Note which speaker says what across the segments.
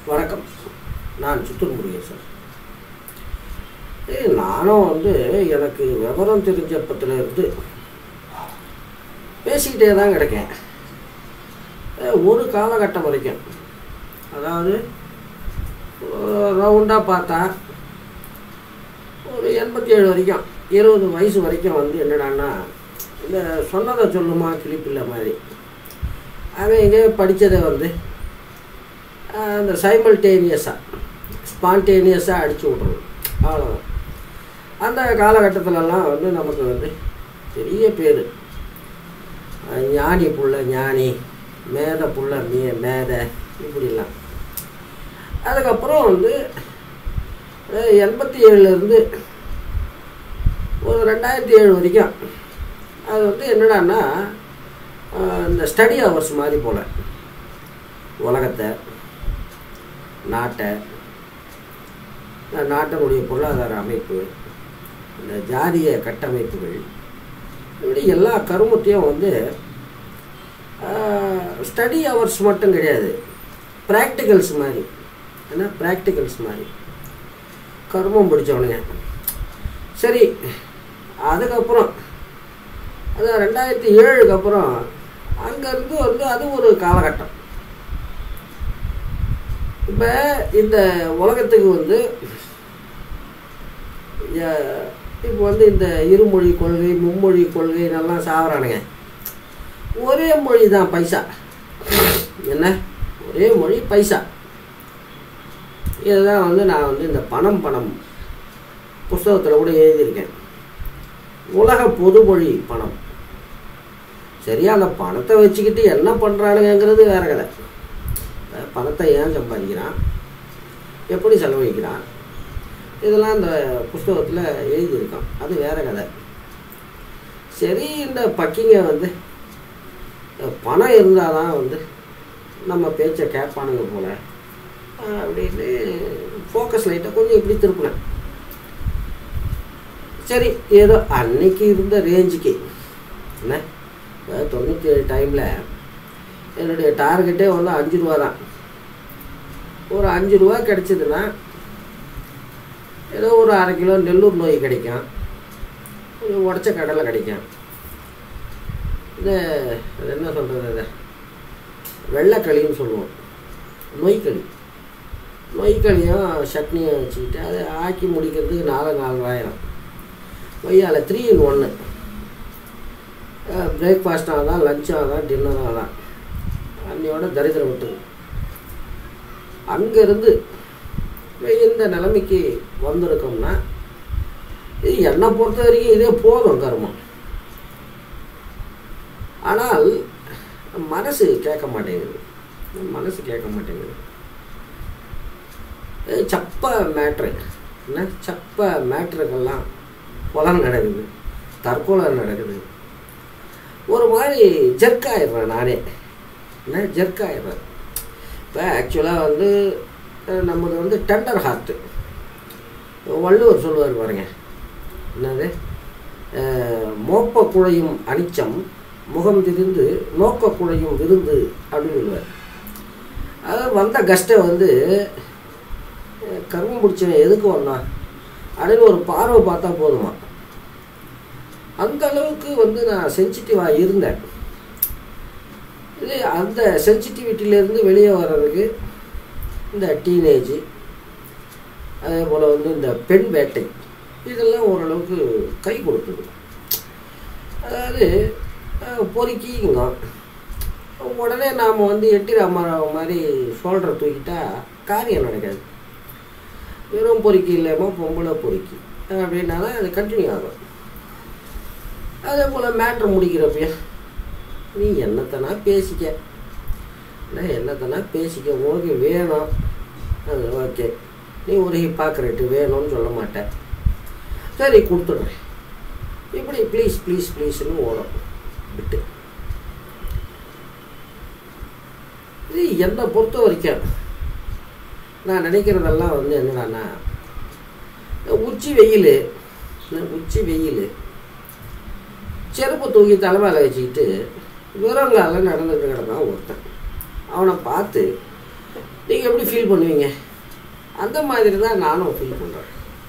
Speaker 1: வணக்கம் நான் சித்தூர் முருகேசன் ஏய், நானும் வந்து எனக்கு விவரம் தெரிஞ்சப்பத்துல இருந்து பேசிக்கிட்டே தான் கிடக்கேன் ஏய், ஒரு காலகட்டம் வரைக்கும் அதாவது ரவுண்டாக பார்த்தா ஒரு எண்பத்தி ஏழு வரைக்கும் இருபது வயசு வரைக்கும் வந்து என்னடான்னா இந்த சொன்னதை சொல்லுமா கிளிப்பில்லை மாதிரி அவன் எங்கேயோ படித்ததை வந்து ஆஹ், அந்த சைமல்டேனியஸாக ஸ்பான்டேனியஸாக அடித்து விட்றது அவ்வளோதான் அந்த காலகட்டத்திலலாம் வந்து நமக்கு வந்து பெரிய பேர் ஞானி புள்ள ஞானி மேத புள்ள மே மேத இப்படிலாம் அதுக்கப்புறம் வந்து அஹ், எண்பத்தி ஏழுலேருந்து ஒரு ரெண்டாயிரத்தி ஏழு வரைக்கும் அது வந்து என்னடான்னா அஹ், இந்த ஸ்டடி ஹவர்ஸ் மாதிரி போல் உலகத்தை நாட்டை இந்த நாட்டினுடைய பொருளாதார அமைப்பு இந்த ஜாதிய கட்டமைப்புகள் இப்படி எல்லா கருமத்தையும் வந்து ஸ்டடி ஹவர்ஸ் மட்டும் கிடையாது ப்ராக்டிகல்ஸ் மாதிரி என்ன ப்ராக்டிகல்ஸ் மாதிரி கர்மம் பிடிச்சவனுங்க சரி அதுக்கப்புறம் அதான் ரெண்டாயிரத்தி ஏழுக்கு அப்புறம் அங்கேருந்து வந்து அது ஒரு காலகட்டம் இப்போ இந்த உலகத்துக்கு வந்து எ- இப்போ வந்து இந்த இருமொழி கொள்கை மும்மொழி கொள்கை நல்லா சாவறானுங்க ஒரே மொழி தான் பைசா என்ன ஒரே மொழி பைசா இதுதான் வந்து நான் வந்து இந்த பணம் பணம் புஸ்தகத்தில் கூட எழுதியிருக்கேன் உலக பொதுமொழி பணம் சரியா அந்த பணத்தை வச்சுக்கிட்டு என்ன பண்ணுறானுங்கிறது வேற கதை அஹ் பணத்தை ஏன் சம்பாதிக்கிறான் எப்படி செலவழிக்கிறான் இதெல்லாம் இந்த புஸ்தகத்தில் எழுதியிருக்கான் அது வேற கதை சரி இந்த பக்கிங்க வந்து அஹ் பணம் இருந்தால் தான் வந்து நம்ம பேச்சை கேட்பானுங்க போல அஹ் அப்படின்னு ஃபோக்கஸ் லைட்டாக கொஞ்சம் இப்படி திருப்பினேன் சரி ஏதோ அன்னைக்கு இருந்த ரேஞ்சுக்கு என்ன இப்போ தொண்ணூற்றி ஏழு டைமில் என்னுடைய டார்கெட்டே வந்து அஞ்சு ரூபா தான் ஒரு அஞ்சு ரூபா கிடைச்சதுன்னா ஏதோ ஒரு அரை கிலோ நெல்லூர் நோய் கிடைக்கும் கொஞ்சம் உடச்ச கடலை கிடைக்கும் இது அது என்ன சொல்கிறது அது வெள்ளைக்களின்னு சொல்லுவோம் நொய்க்களி நொய்க்களியும் சட்னியும் வச்சுக்கிட்டு அதை ஆக்கி முடிக்கிறதுக்கு நாலு நாலாயிரம் கொய்யால த்ரீ இன் ஒன்று பிரேக்ஃபாஸ்ட்டாக தான் லஞ்சாக தான் டின்னராக தான் அன்னையோட தரித்திரம் விட்டுது அங்கேருந்து இந்த நிலைமைக்கு வந்திருக்கோம்னா இது என்னை பொறுத்த வரைக்கும் இதே போதும் கர்மம் ஆனால் மனசு கேட்க மாட்டேங்குது மனசு கேட்க மாட்டேங்குது இது சப்ப மேட்ரு என்ன சப்ப மேட்ருக்கெல்லாம் புலம் நடக்குது தற்கொலை நடக்குது ஒரு மாதிரி ஜெர்க் ஆயிடுறேன் நானே என்ன ஜெர்க் ஆயிடுறேன் இப்போ ஆக்சுவலாக வந்து அஹ், நம்மது வந்து டெண்டர் ஹார்ட்டு வள்ளுவர் சொல்லுவார் பாருங்க என்னது அஹ், மோப்ப குழையும் அனிச்சம் முகம் திரிந்து நோக்க குழையும் விருந்து அப்படின்னு சொல்லுவார் அதாவது வந்த கஷ்டம் வந்து அஹ், கர்மம் பிடிச்சவன் எதுக்கு வந்தான் அப்படின்னு ஒரு பார்வை பார்த்தா போதுமா அந்த அளவுக்கு வந்து நான் சென்சிட்டிவாக இருந்தேன் இது அந்த சென்சிட்டிவிட்டியிலேருந்து வெளியே வர்றதுக்கு இந்த டீனேஜ் அதே போல் வந்து இந்த பெண் வேட்டை இதெல்லாம் ஓரளவுக்கு கை கொடுத்தது அதாவது அஹ், பொறுக்கிங்க உடனே நாம் வந்து எட்டி ராமாராவ் மாதிரி ஷோல்டரை தூக்கிட்டா காரியம் நடக்காது வெறும் பொறுக்கி இல்லாமல் பொம்பளை பொறுக்கி அப்படின்னா தான் அது கண்டினியூ ஆகும் அதே போல் மேட்ரு முடிக்கிறப்ப நீ என்னத்தனா பேசிக்க இல்லை என்னத்தனா பேசிக்க உனக்கு வேணும் அது ஓகே நீ ஒரு ஹிப்பாக்ரேட்டு வேணும்னு சொல்ல மாட்டேன் சரி கொடுத்துட்றேன் இப்படி ப்ளீஸ் ப்ளீஸ் ப்ளீஸ்னு ஓடும் விட்டு இது என்னை பொறுத்த வரைக்கும் நான் நினைக்கிறதெல்லாம் வந்து என்னடான்னா இந்த உச்சி வெயில் இந்த உச்சி வெயில் செருப்பு தூக்கி தலைமையில் வச்சுக்கிட்டு வெறுங்கால நடந்துட்டு கிடந்தான் ஒருத்தன் அவனை பார்த்து நீங்கள் எப்படி ஃபீல் பண்ணுவீங்க அந்த மாதிரி தான் நானும் ஃபீல் பண்ணுறேன்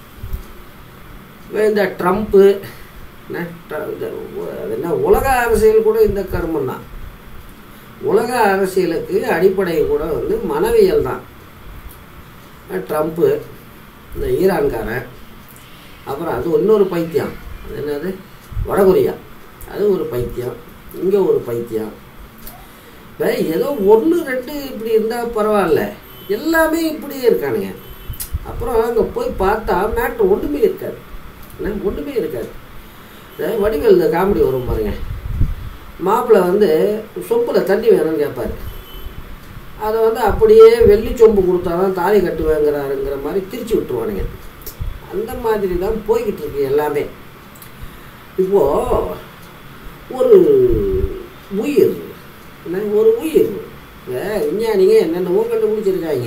Speaker 1: இந்த ட்ரம்ப்பு என்ன ட்ர- இந்த உ- அது என்ன உலக அரசியல் கூட இந்த கர்மம் தான் உலக அரசியலுக்கு அடிப்படை கூட வந்து மனவியல் தான் ட்ரம்ப்பு இந்த ஈரான்காரன் அப்புறம் அது இன்னொரு பைத்தியம் அது என்னது வடகொரியா அது ஒரு பைத்தியம் இங்கே ஒரு பைத்தியம் இப்போ ஏதோ ஒன்று ரெண்டு இப்படி இருந்தால் பரவாயில்ல எல்லாமே இப்படியே இருக்கானுங்க அப்புறம் அங்கே போய் பார்த்தா மேட்ரு ஒன்றுமே இருக்காது என்ன ஒன்றுமே இருக்காது இந்த வடிவேல் இந்த காமெடி வரும் பாருங்க மாப்பிள்ளை வந்து சொம்பில் தண்ணி வேணும்னு கேட்பாரு அதை வந்து அப்படியே வெள்ளி சொம்பு கொடுத்தா தான் தாலி கட்டுவேங்கிறாருங்கிற மாதிரி திரிச்சு விட்டுருவானுங்க அந்த மாதிரி தான் போய்கிட்டு இருக்கு எல்லாமே இப்போது ஒரு உயிர் என்ன ஒரு உயிர் இந்த விஞ்ஞானிங்க என்னென்னவோ கண்டுபிடிச்சிருக்காங்க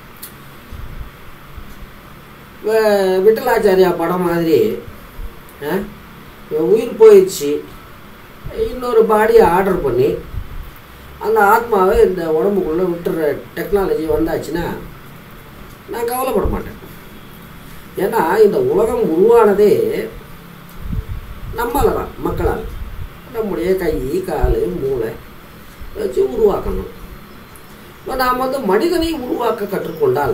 Speaker 1: வே- விட்டலாச்சாரியா படம் மாதிரி ஆ, இவன் உயிர் போயிடுச்சு இன்னொரு பாடியை ஆர்டர் பண்ணி அந்த ஆத்மாவை இந்த உடம்புக்குள்ளே விட்டுற டெக்னாலஜி வந்தாச்சுன்னா நான் கவலைப்பட மாட்டேன் ஏன்னா இந்த உலகம் உருவானதே நம்மளால தான் மக்களால் நம்முடைய கை கால் மூளை வச்சு உருவாக்கணும் இப்போ நாம் வந்து மனிதனை உருவாக்க கற்றுக்கொண்டால்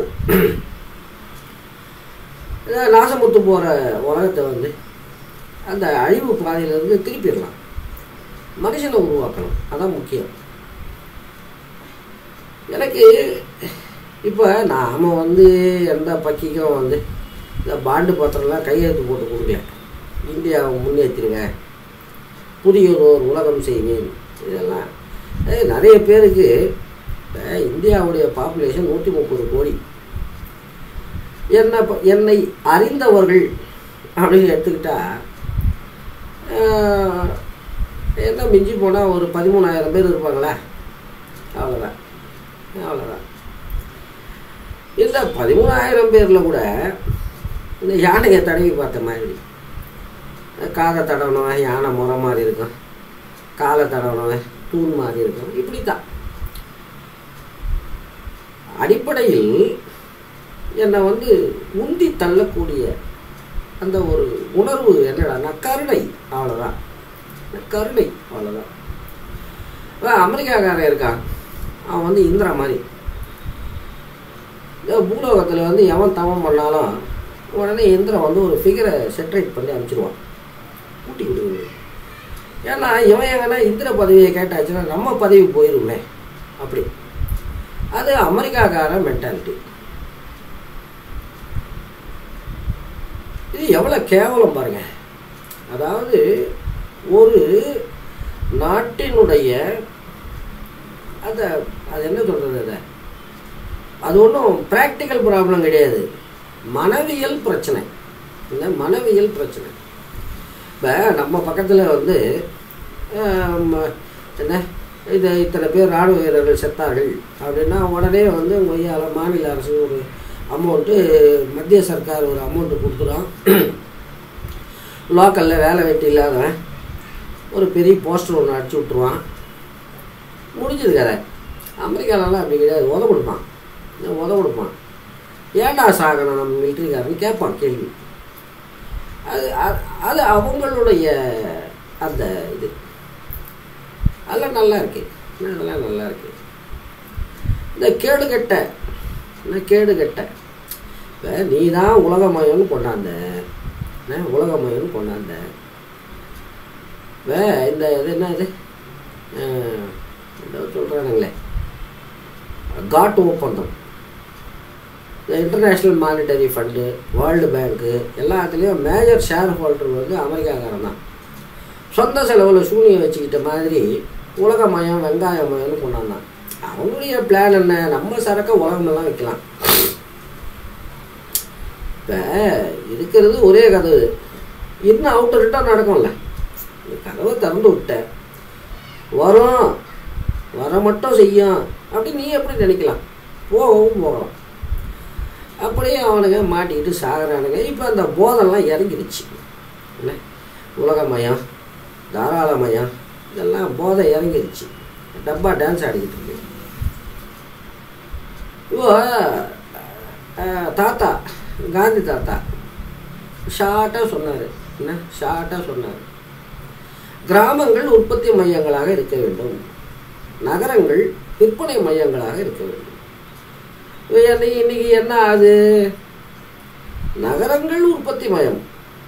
Speaker 1: இதை நாசமுத்து போகிற உலகத்தை வந்து அந்த அழிவு பாதையிலிருந்து திருப்பிடலாம் மனுஷனை உருவாக்கணும் அதான் முக்கியம் எனக்கு இப்போ நாம் வந்து எந்த பக்கிக்கும் வந்து இந்த பாண்டு பத்திரம்லாம் கையெழுத்து போட்டு கொடுக்கல இந்தியாவை முன்னேற்றிடுவேன் புதிய ஒரு உலகம் செய்வேன் இதெல்லாம் ஏய், நிறைய பேருக்கு இப்போ இந்தியாவுடைய பாப்புலேஷன் நூற்றி முப்பது கோடி என்ன ப- என்னை அறிந்தவர்கள் அப்படின்னு எடுத்துக்கிட்டா ஆஹ், என்ன மிஞ்சி போனால் ஒரு பதிமூணாயிரம் பேர் இருப்பாங்களா அவ்வளோதான் அவ்வளோதான் இந்த பதிமூணாயிரம் பேரில் கூட இந்த யானையை தடவி பார்த்த மாதிரி காதை தடவணும் யானை முறை மாதிரி இருக்கும் காலை தடவணும் தூண் மாதிரி இருக்கும் இப்படி தான் அடிப்படையில் என்னை வந்து உந்தி தள்ளக்கூடிய அந்த ஒரு உணர்வு என்னடான்னா கருணை அவ்வளோதான் கருணை அவ்வளோதான் அதான் அமெரிக்காக்காரன் இருக்கான் அவன் வந்து இந்திரா மாதிரி இந்த பூலோகத்தில் வந்து எவன் தவம் பண்ணாலும் உடனே இந்திரன் வந்து ஒரு ஃபிகரை செட்ரேட் பண்ணி அனுப்பிச்சிடுவான் கூட்டி விடுவது ஏன்னா இவன் எங்கன்னா இந்திர பதவியை கேட்டாச்சுன்னா நம்ம பதவி போயிருமே அப்படி அது அமெரிக்காக்கார மென்டாலிட்டி இது எவ்வளோ கேவலம் பாருங்க அதாவது ஒரு நாட்டினுடைய அந்த அது என்ன சொல்கிறது அதை அது ஒன்றும் ப்ராக்டிக்கல் ப்ராப்ளம் கிடையாது மனவியல் பிரச்சனை இந்த மனவியல் பிரச்சனை இப்போ நம்ம பக்கத்தில் வந்து ஆம், என்ன இது இத்தனை பேர் ராணுவ வீரர்கள் செத்தார்கள் அப்படின்னா உடனே வந்து கொய்யால மாநில அரசு ஒரு அமௌண்ட்டு மத்திய சர்க்கார் ஒரு அமௌண்ட்டு கொடுத்துரும் லோக்கலில் வேலை வெட்டி இல்லாதவன் ஒரு பெரிய போஸ்டர் ஒன்று அடிச்சு விட்ருவான் முடிஞ்சது கதை அமெரிக்காலலாம் அப்படி கிடையாது உத கொடுப்பான் உத கொடுப்பான் ஏன்டா சாகணும் நம்ம மிலிட்ரிக்காரன் கேட்பான் கேள்வி அது அது- அது அவங்களுடைய அந்த இது அதெல்லாம் நல்லா இருக்கு அதெல்லாம் நல்லா இருக்கு இந்த கேடுகட்ட இந்த கேடுகட்ட இப்போ நீ தான் உலகமயம்னு கொண்டாந்த என்ன உலகமயம்னு கொண்டாந்த வே இந்த இது என்ன இது அஹ், ஏதோ சொல்கிறானுங்களே காட் ஒப்பந்தம் இந்த இன்டர்நேஷ்னல் மானிட்டரி ஃபண்டு வேர்ல்டு பேங்க்கு எல்லாத்துலேயும் மேஜர் ஷேர் ஹோல்டர் வந்து அமெரிக்காக்காரன் தான் சொந்த செலவில் சூனியம் வச்சுக்கிட்ட மாதிரி உலகமயம் வெங்காயமயம்னு கொண்டாந்தான் அவங்களுடைய பிளான் என்ன நம்ம சரக்க உலகமெல்லாம் வைக்கலாம் இப்போ இருக்கிறது ஒரே கதவு இன்னும் அவுட்டர் ரிட்டர்ன் நடக்கும்ல இந்த கதவை திறந்து விட்டேன் வரும் வர மட்டும் செய்யும் அப்படி நீ எப்படி நினைக்கலாம் போகவும் போகலாம் அப்படியே அவனுங்க மாட்டிக்கிட்டு சாகுறானுங்க இப்போ அந்த போதெல்லாம் இறங்கிடுச்சு என்ன உலகமயம் தாராளமயம் இதெல்லாம் போதை இறங்கிடுச்சு டப்பா டான்ஸ் ஆடிக்கிட்டு இருக்கு இப்போ அஹ், தாத்தா காந்தி தாத்தா ஷார்ட்டாக சொன்னார் என்ன ஷார்ட்டாக சொன்னார் கிராமங்கள் உற்பத்தி மையங்களாக இருக்க வேண்டும் நகரங்கள் விற்பனை மையங்களாக இருக்க வேண்டும் இப்போ இன்னைக்கு இன்னைக்கு என்ன ஆகுது நகரங்கள் உற்பத்தி மையம்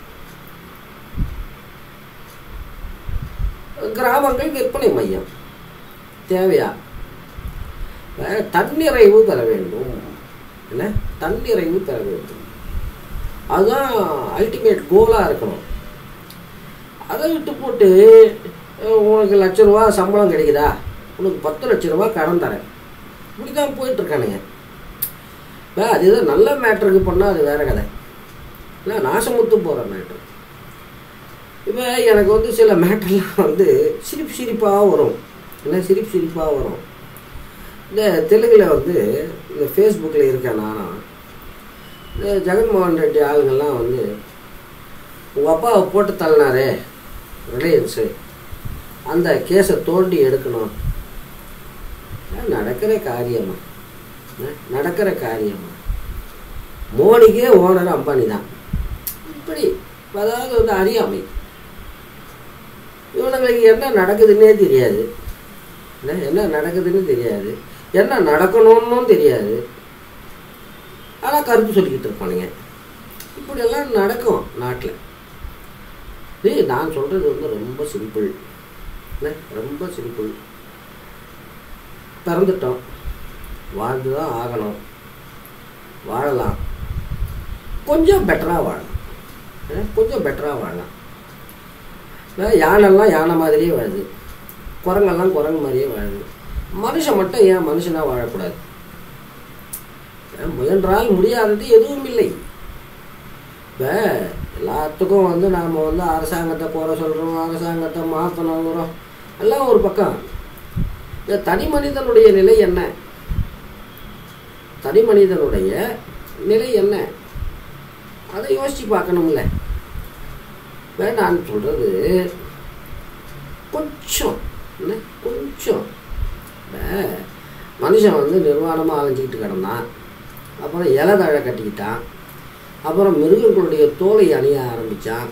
Speaker 1: கிராமங்கள் விற்பனை மையம் தேவையா அஹ் தன்னிறைவு பெற வேண்டும் என்ன தன்னிறைவு பெற வேண்டும் அதுதான் அல்டிமேட் கோலாக இருக்கணும் அதை விட்டு போட்டு அஹ் உனக்கு லட்ச ரூபா சம்பளம் கிடைக்குதா உனக்கு பத்து லட்ச ரூபா கடன் தரேன் இப்படி தான் போயிட்டுருக்கானுங்க இப்போ அது ஏதோ நல்ல மேட்ருக்கு பண்ணால் அது வேற கதை இல்லை நாசமுத்து போகிற மேட்ரு இப்போ எனக்கு வந்து சில மேட்டர்லாம் வந்து சிரிப்பு சிரிப்பாக வரும் என்ன சிரிப்பு சிரிப்பாக வரும் இந்த தெலுங்கில் வந்து இந்த ஃபேஸ்புக்கில் இருக்கேன் நானும் இந்த ஜெகன்மோகன் ரெட்டி ஆளுங்கள்லாம் வந்து உங்கள் அப்பாவை போட்டு தள்ளினாரே ரிலையன்ஸு அந்த கேஸை தோண்டி எடுக்கணும் அஹ் நடக்கிற காரியமா அஹ் நடக்கிற காரியமா மோடிக்கே ஓனர் அம்பானி தான் இப்படி அதாவது வந்து அறியாமை இவனுங்களுக்கு என்ன நடக்குதுன்னே தெரியாது என்ன என்ன நடக்குதுன்னு தெரியாது என்ன நடக்கணும்னும் தெரியாது ஆனால் கருத்து சொல்லிக்கிட்டு இருப்பானுங்க இப்படியெல்லாம் நடக்கும் நாட்டில் ஏய் நான் சொல்கிறது வந்து ரொம்ப சிம்பிள் என்ன ரொம்ப சிம்பிள் பிறந்துட்டோம் வாழ்ந்து தான் ஆகணும் வாழலாம் கொஞ்சம் பெட்டராக வாழலாம் என்ன? கொஞ்சம் பெட்டராக வாழலாம் அஹ் யானைலாம் யானை மாதிரியே வாழுது குரங்கெல்லாம் குரங்கு மாதிரியே வாழுது மனுஷன் மட்டும் ஏன் மனுஷனாக வாழக்கூடாது அஹ் முயன்றால் முடியாதது எதுவும் இல்லை இப்போ எல்லாத்துக்கும் வந்து நாம் வந்து அரசாங்கத்தை குறை சொல்கிறோம் அரசாங்கத்தை மாற்றணுங்கிறோம் எல்லாம் ஒரு பக்கம் இந்த தனி மனிதனுடைய நிலை என்ன தனி மனிதனுடைய நிலை என்ன அதை யோசித்து பார்க்கணும்ல இப்போ நான் சொல்கிறது கொஞ்சம் என்ன கொஞ்சம் இப்ப மனுஷன் வந்து நிர்வாணமாக அலைஞ்சிக்கிட்டு கிடந்தான் அப்புறம் இலை தழை கட்டிக்கிட்டான் அப்புறம் மிருகங்களுடைய தோலை அணிய ஆரம்பித்தான்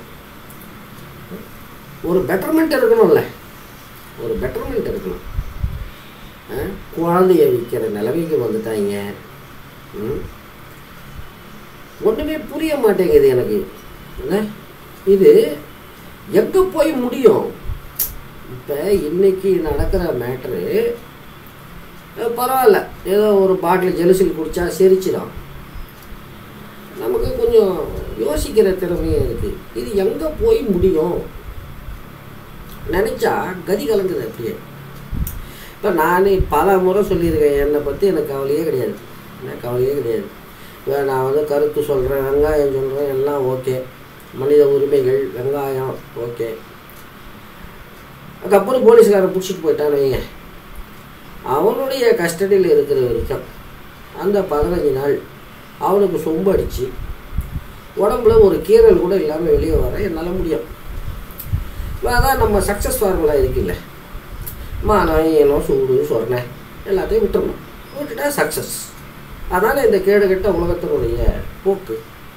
Speaker 1: ஒரு பெட்டர்மெண்ட் இருக்கணும்ல ஒரு பெட்டர்மெண்ட் இருக்கணும் அஹ், குழந்தைய விற்கிற நிலைமைக்கு வந்துட்டாங்க ம். ஒன்றுமே புரிய மாட்டேங்குது எனக்கு என்ன இது எங்கே போய் முடியும் இப்போ இன்னைக்கு நடக்கிற மேட்ரு பரவாயில்ல ஏதோ ஒரு பாட்டில் ஜெலுசில் குடித்தா செரிச்சிடும் நமக்கு கொஞ்சம் யோசிக்கிற திறமையும் இருக்குது இது எங்கே போய் முடியும் நினச்சா கதி கலங்குது அப்படியே இப்போ நானே பல முறை சொல்லியிருக்கேன் என்னை பற்றி எனக்கு கவலையே கிடையாது எனக்கு கவலையே கிடையாது இப்போ நான் வந்து கருத்து சொல்கிறேன் வெங்காயம் சொல்கிறேன் எல்லாம் ஓகே மனித உரிமைகள் வெங்காயம் ஓகே அதுக்கப்புறம் போலீஸ்காரன் பிடிச்சிட்டு போயிட்டான்னு வைங்க அவனுடைய கஸ்டடியில் இருக்கிற வரைக்கும் அந்த பதினஞ்சு நாள் அவனுக்கு சொம்பு அடித்து உடம்புல ஒரு கீறல் கூட இல்லாமல் வெளியே வர என்னால் முடியும் இப்போ அதான் நம்ம சக்ஸஸ் ஃபார்முலா இருக்குல்ல மானம் ஏனோ சூடு சொர்ணை எல்லாத்தையும் விட்டுறணும் விட்டுட்டா சக்ஸஸ் அதனால் இந்த கேடு கெட்ட உலகத்தினுடைய போக்கு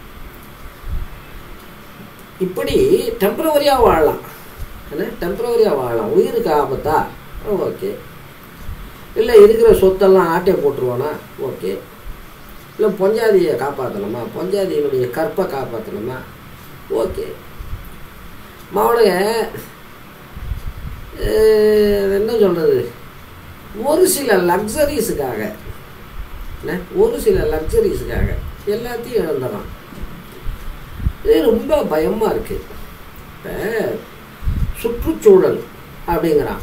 Speaker 1: இப்படி டெம்பரவரியாக வாழலாம் என்ன டெம்பரவரியாக வாழலாம் உயிருக்கு ஆபத்தா ஓகே இல்லை இருக்கிற சொத்தெல்லாம் ஆட்டையை போட்டுருவானா ஓகே இல்லை பொஞ்சாதியை காப்பாற்றணுமா பொஞ்சாதியினுடைய கற்பை காப்பாற்றணுமா ஓகே மாவனுங்க அஹ், என்ன சொல்கிறது ஒரு சில லக்ஸரிஸுக்காக என்ன ஒரு சில லக்ஸரிஸுக்காக எல்லாத்தையும் இழந்துடுறான் இது ரொம்ப பயமாக இருக்குது இப்போ சுற்றுச்சூழல் அப்படிங்கிறான்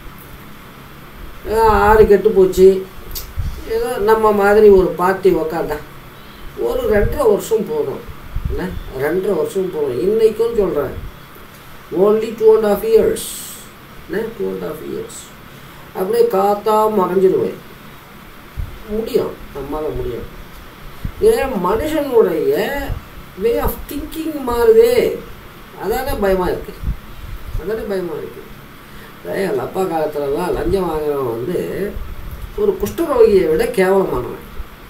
Speaker 1: அஹ் ஆறு கெட்டு போச்சு ஏதோ நம்ம மாதிரி ஒரு பார்ட்டி உக்காந்தா ஒரு ரெண்டரை வருஷம் போதும் என்ன ரெண்டரை வருஷம் போதும் இன்னைக்கும் சொல்கிறேன் only two and half years என்ன டூ அண்ட் ஆஃப் இயர்ஸ் அப்படியே காத்தா மறைஞ்சிருவேன் முடியும் நம்மளால் முடியும் ஏன் மனுஷனுடைய வே ஆஃப் திங்கிங் மாறுதே அதானே பயமாக இருக்குது அதானே பயமாக இருக்குது எங்கள் அப்பா காலத்துலலாம் லஞ்சம் வாங்குறவன் வந்து ஒரு குஷ்டரோகியை விட கேவலமானவன்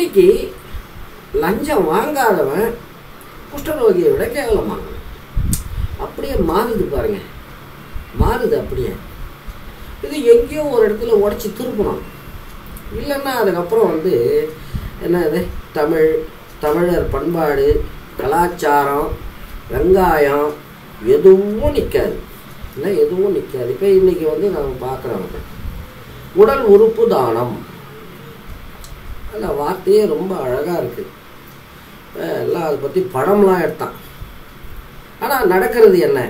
Speaker 1: இன்னைக்கு லஞ்சம் வாங்காதவன் குஷ்டரோகியை விட கேவலமானவன் அப்படியே மாறுது பாருங்க மாறுது அப்படியே இது எங்கேயோ ஒரு இடத்துல உடச்சி திருப்பணும் இல்லைன்னா அதுக்கப்புறம் வந்து என்னது தமிழ் தமிழர் பண்பாடு கலாச்சாரம் வெங்காயம் எதுவும் நிற்காது இல்லை எதுவும் நிற்காது இப்போ இன்றைக்கி வந்து நம்ம பார்க்குறவங்க உடல் உறுப்பு தானம் அந்த வார்த்தையே ரொம்ப அழகாக இருக்குது எல்லாம் அதை பற்றி படம்லாம் எடுத்தான் ஆனால் நடக்கிறது என்ன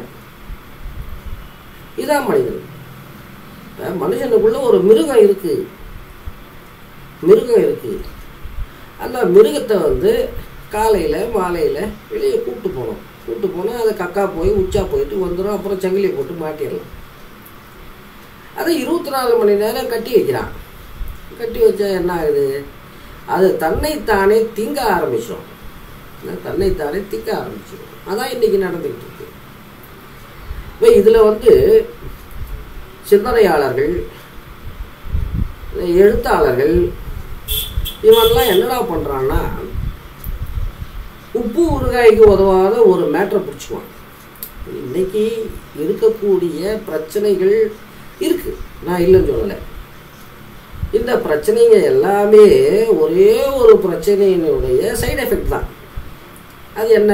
Speaker 1: இதான் மனிதன் இப்ப மனுஷனுக்குள்ள ஒரு மிருகம் இருக்கு மிருகம் இருக்கு அந்த மிருகத்தை வந்து காலையில் மாலையில் வெளியே கூப்பிட்டு போகணும் கூப்பிட்டு போனால் அதை கக்கா போய் உச்சா போயிட்டு வந்துடும் அப்புறம் சங்கிலியை போட்டு மாட்டிடலாம் அதை இருபத்தி நாலு மணி நேரம் கட்டி வைக்கிறான் கட்டி வச்சா என்ன ஆகுது அது தன்னைத்தானே திங்க ஆரம்பிச்சிடும் தன்னைத்தானே திங்க ஆரம்பிச்சிடும் அதான் இன்னைக்கு நடந்துக்கிட்டு இருக்கு இப்போ இதில் வந்து சிந்தனையாளர்கள் எழுத்தாளர்கள் இவன்லாம் என்னடா பண்ணுறான்னா உப்பு ஊறுகாய்க்கு உதவாத ஒரு மேட்ரை பிடிச்சிக்குவான் இன்னைக்கு இருக்கக்கூடிய பிரச்சனைகள் இருக்கு நான் இல்லைன்னு சொல்லலை இந்த பிரச்சனைங்க எல்லாமே ஒரே ஒரு பிரச்சனையினுடைய சைடு எஃபெக்ட் தான் அது என்ன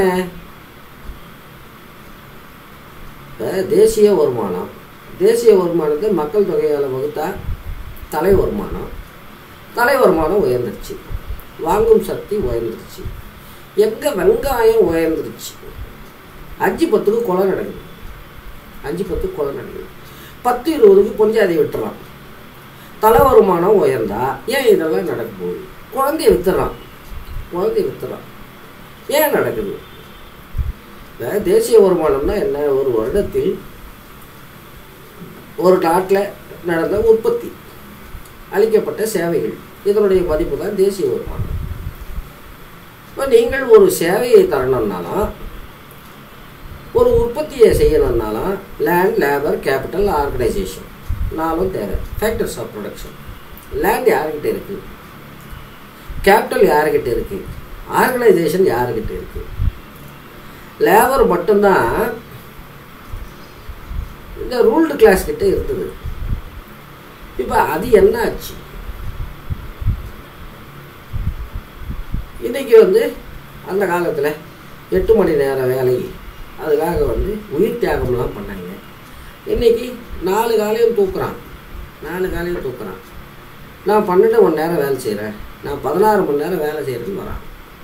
Speaker 1: இப்போ தேசிய வருமானம் தேசிய வருமானத்தை மக்கள் தொகையால் வகுத்தா தலை வருமானம் தலை வருமானம் உயர்ந்துருச்சு வாங்கும் சக்தி உயர்ந்துருச்சு எங்கே வெங்காயம் உயர்ந்துருச்சு அஞ்சு பத்துக்கு கொலை நடக்குது அஞ்சு பத்துக்கு கொலை நடக்குது பத்து இருபதுக்கு பொஞ்சாதி விட்டுறான் தலை வருமானம் உயர்ந்தா ஏன் இதெல்லாம் நடக்க போகுது குழந்தைய வித்துறான் குழந்தைய வித்துறான் ஏன் நடக்குது இந்த தேசிய வருமானம்னா என்ன ஒரு வருடத்தில் ஒரு நாட்டில் நடந்த உற்பத்தி அளிக்கப்பட்ட சேவைகள் இதனுடைய மதிப்பு தான் தேசிய வருமானம் இப்போ நீங்கள் ஒரு சேவையை தரணும்னாலும் ஒரு உற்பத்தியை செய்யணும்னாலும் லேண்ட் லேபர் கேபிட்டல் ஆர்கனைசேஷன் நாலும் தேவை ஃபேக்டர்ஸ் ஆஃப் ப்ரொடக்ஷன் லேண்ட் யாருக்கிட்ட இருக்குது கேபிட்டல் யாருக்கிட்ட இருக்குது ஆர்கனைசேஷன் யாருக்கிட்ட இருக்குது லேபர் மட்டும்தான் இந்த ரூல்டு கிளாஸ் கிட்ட இருந்தது இப்போ அது என்ன ஆச்சு இன்றைக்கி வந்து அந்த காலத்தில் எட்டு மணி நேர வேலை அதுக்காக வந்து உயிர் தியாகம்லாம் பண்ணாங்க இன்றைக்கி நாலு காலையும் தூக்குறான் நாலு காலையும் தூக்குறான் நான் பன்னெண்டு மணி நேரம் வேலை செய்கிறேன் நான் பதினாறு மணி நேரம் வேலை செய்கிறேன்னு வரான்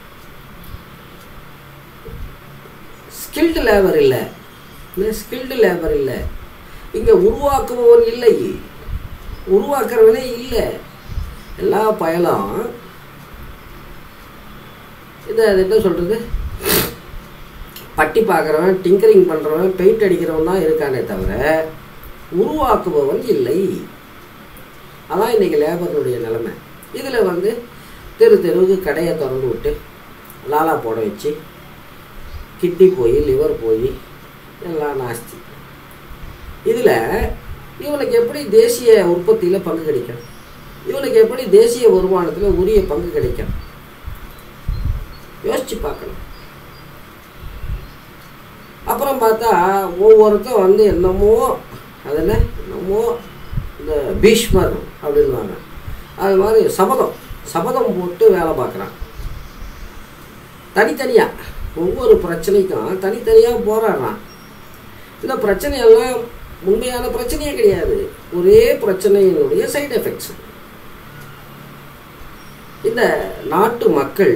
Speaker 1: ஸ்கில்டு லேபர் இல்லை ஸ்கில்டு லேபர் இல்லை இங்கே உருவாக்குபவன் இல்லை உருவாக்குறவனே இல்லை எல்லா பயலும் இதை அது என்ன சொல்கிறது பட்டி பார்க்குறவன் டிங்கரிங் பண்ணுறவன் பெயிண்ட் அடிக்கிறவன் தான் இருக்கானே தவிர உருவாக்குபவன் இல்லை அதான் இன்றைக்கி லேபர்களுடைய நிலைமை இதில் வந்து தெரு தெருவுக்கு கடையை திறந்து விட்டு லாலா போட வச்சு கிட்னி போய் லிவர் போய் எல்லாம் நாஸ்தி இதில் இவனுக்கு எப்படி தேசிய உற்பத்தியில் பங்கு கிடைக்கும் இவனுக்கு எப்படி தேசிய வருமானத்தில் உரிய பங்கு கிடைக்கும் யோசிச்சு பார்க்கணும் அப்புறம் பார்த்தா ஒவ்வொருத்தன் வந்து என்னமோ அதில் என்னமோ இந்த பீஷ்மர் அப்படின்வாங்க அது மாதிரி சபதம் சபதம் போட்டு வேலை பார்க்குறான் தனித்தனியாக ஒவ்வொரு பிரச்சனைக்கும் தனித்தனியாக போராடுறான் இந்த பிரச்சனையெல்லாம் உண்மையான பிரச்சனையே கிடையாது ஒரே பிரச்சனையினுடைய சைடு எஃபெக்ட்ஸ் இந்த நாட்டு மக்கள்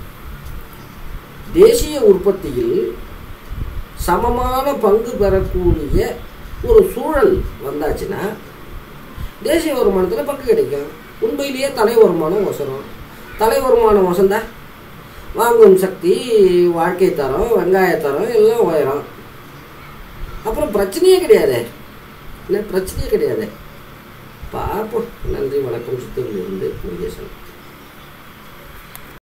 Speaker 1: தேசிய உற்பத்தியில் சமமான பங்கு பெறக்கூடிய ஒரு சூழல் வந்தாச்சுன்னா தேசிய வருமானத்தில் பங்கு கிடைக்கும் உண்மையிலேயே தலை வருமானம் வசரம் தலை வருமானம் வசந்தா வாங்கும் சக்தி வாழ்க்கை தரம் வெங்காய தரம் எல்லாம் உயரும் அப்புறம் பிரச்சனையே கிடையாது இல்லை பிரச்சனையே கிடையாது பார்ப்போம் நன்றி வணக்கம் சித்தூரிலிருந்து முருகேசன்